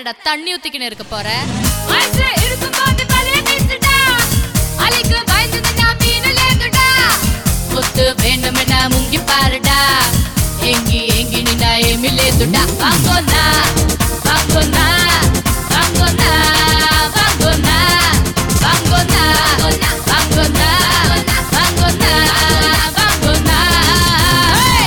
நேரடா தண்ணி ஊத்திக்கின்னு இருக்க போற வயசு இருக்கும்போது பழைய பேசுடா அலைக்கு பயந்து நின்னா மீனு லேந்துடா முத்து வேண்டுமென்னா முங்கி பாருடா எங்கி எங்கி நின்னா ஏமி லேந்துடா வாங்கோனா வாங்கோனா வாங்கோனா வாங்கோனா வாங்கோனா வாங்கோனா வாங்கோனா வாங்கோனா hey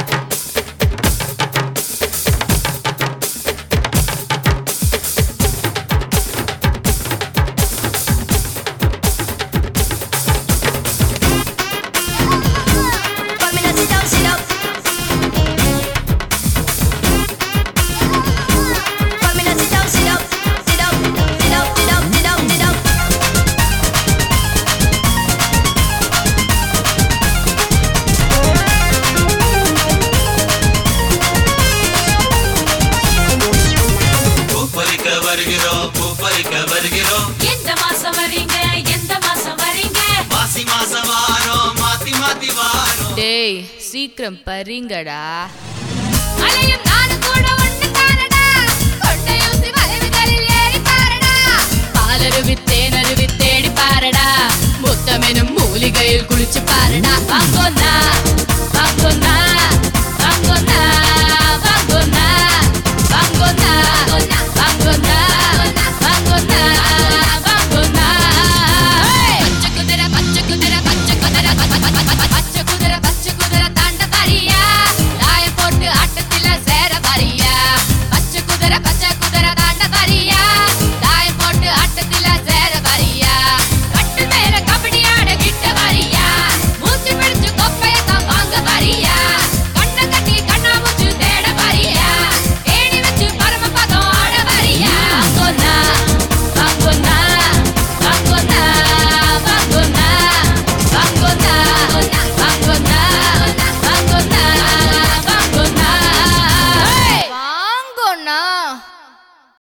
Put me sit down, sit up. Put me sit down, sit up, sit up, sit up, sit up, sit up, sit up. பூப்பறிக்க வருகிறோம் பூப்பறிக்க வருகிறோம் எந்த மாசம் வரீங்க எந்த மாசம் வரீங்க மாசி மாசம் வாரோம் மாத்தி மாத்தி வாரோம் டேய் சீக்கிரம் பறிங்கடா அலையும் நானும் கூட ஒண்ணு தானடா கொண்டையூசி வளைவுகளில் ஏறி பாரடா பாலருவி தேனருவி தேடி பாரடா முத்தமெனும் மூலிகையில் குளிச்சு பாரடா வாங்கோனா வாங்கோனா